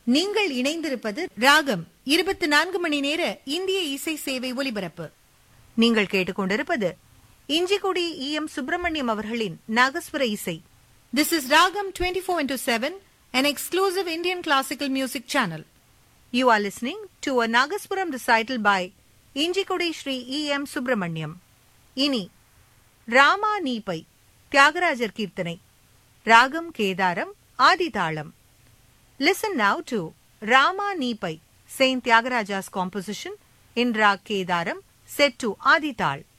நீங்கள் இணைந்திருப்பது ராகம் இருபத்தி நான்கு மணி நேர இந்திய இசை சேவை ஒலிபரப்பு நீங்கள் கேட்டுக்கொண்டிருப்பது இஞ்சிக்குடி இ எம் சுப்பிரமணியம் அவர்களின் நாகஸ்வர இசை this is Ragam twenty four into seven an exclusive Indian classical music channel. You are listening to a Nagaspuram recital by Injikudi Sri E. M. Subramaniam. இனி ராமா நீபை தியாகராஜர் கீர்த்தனை ராகம் கேதாரம் ஆதிதாளம் listen now to Rama Neepai Saint Thyagaraja's composition in raag Kedaram set to ஆதிதாள்